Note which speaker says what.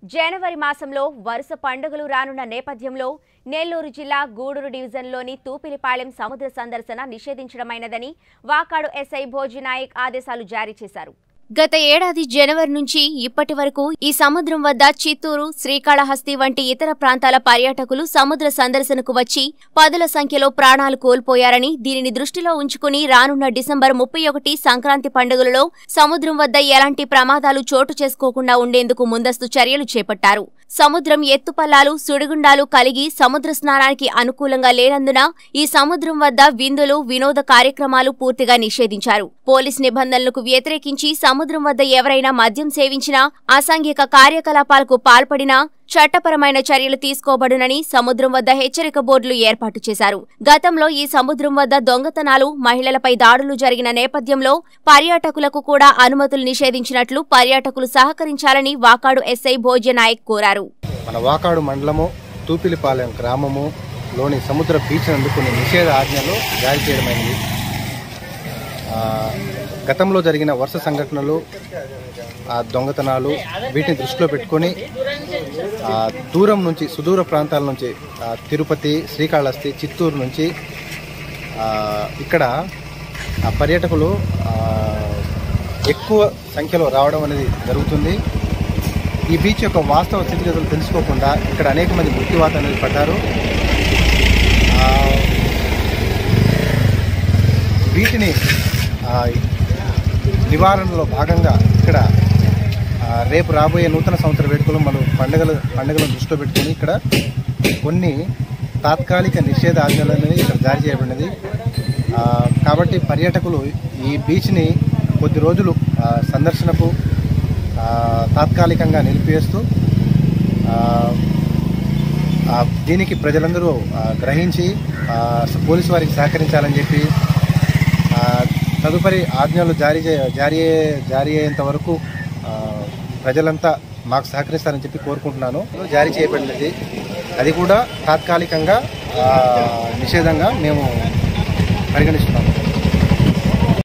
Speaker 1: జనవరి మాసంలో వరుస పండుగలు రానున్న నేపథ్యంలో నెల్లూరు జిల్లా గూడూరు డివిజన్లోని తూపిలిపాలెం సముద్ర సందర్శన నిషేధించడమైనదని వాకాడు ఎస్ఐ భోజినాయక్ ఆదేశాలు జారీ చేశారు గత ఏడాది జనవరి నుంచి ఇప్పటి వరకు ఈ సముద్రం వద్ద చిత్తూరు శ్రీకాళహస్తి వంటి ఇతర ప్రాంతాల పర్యాటకులు సముద్ర సందర్శనకు వచ్చి పదుల సంఖ్యలో ప్రాణాలు కోల్పోయారని దీనిని దృష్టిలో ఉంచుకుని రానున్న డిసెంబర్ ముప్పై ఒకటి సంక్రాంతి పండుగలలో సముద్రం వద్ద ఎలాంటి ప్రమాదాలు చోటు చేసుకోకుండా ఉండేందుకు ముందస్తు చర్యలు చేపట్టారు సముద్రం ఎత్తుపల్లాలు సుడిగుండాలు కలిగి సముద్ర స్నానానికి అనుకూలంగా లేనందున ఈ సముద్రం వద్ద విందులు వినోద కార్యక్రమాలు పూర్తిగా నిషేధించారు పోలీస్ నిబంధనలకు వ్యతిరేకించి సముద్రం వద్ద ఎవరైనా మద్యం సేవించినా అసాంఘిక కార్యకలాపాలకు పాల్పడినా చట్టపరమైన చర్యలు తీసుకోబడునని సముద్రం వద్ద హెచ్చరిక బోర్డులు ఏర్పాటు చేశారు గతంలో ఈ సముద్రం వద్ద దొంగతనాలు మహిళలపై దాడులు జరిగిన నేపథ్యంలో పర్యాటకులకు కూడా అనుమతులు నిషేధించినట్లు పర్యాటకులు సహకరించాలని వాకాడు ఎస్ఐ భోజ్యనాయక్ కోరారు
Speaker 2: మన వాకాడు మండలము తూపిలిపాలెం గ్రామము లోని సముద్ర బీచ్ నందు కొన్ని నిషేధ ఆజ్ఞలు జారీ చేయడమైంది ఆ, గతంలో జరిగిన వరుస సంఘటనలు ఆ దొంగతనాలు వీటిని దృష్టిలో పెట్టుకొని ఆ, దూరం నుంచి సుదూర ప్రాంతాల నుంచి ఆ, తిరుపతి శ్రీకాళహస్తి చిత్తూరు నుంచి ఆ, ఇక్కడ ఆ పర్యాటకులు ఆ, ఎక్కువ సంఖ్యలో రావడం అనేది జరుగుతుంది ఈ బీచ్ యొక్క వాస్తవ స్థితిగతులు తెలుసుకోకుండా ఇక్కడ అనేక మంది మృత్యువాత అనేది పడ్డారు ఆ, వీటిని ఆ, నివారణలో భాగంగా ఇక్కడ ఆ, రేపు రాబోయే నూతన సంవత్సర వేడుకలు మనం పండుగలు పండుగలను దృష్టిలో పెట్టుకొని ఇక్కడ కొన్ని తాత్కాలిక నిషేధ ఆజ్ఞలు అనేది ఇక్కడ జారీ చేయబడినది ఆ, కాబట్టి పర్యాటకులు ఈ బీచ్ని కొద్ది రోజులు ఆ, సందర్శనకు ఆ, తాత్కాలికంగా నిలిపివేస్తూ ఆ, ఆ, దీనికి ప్రజలందరూ ఆ, గ్రహించి ఆ, పోలీసు వారికి సహకరించాలని చెప్పి ఆ, తదుపరి ఆజ్ఞలు జారీ చే- జారీ అయ్యే- జారీ అయ్యేంత వరకు ఆ, ప్రజలంతా మాకు సహకరిస్తారని చెప్పి కోరుకుంటున్నాను జారీ చేయబడినది అది కూడా తాత్కాలికంగా ఆ, నిషేధంగా మేము పరిగణిస్తున్నాము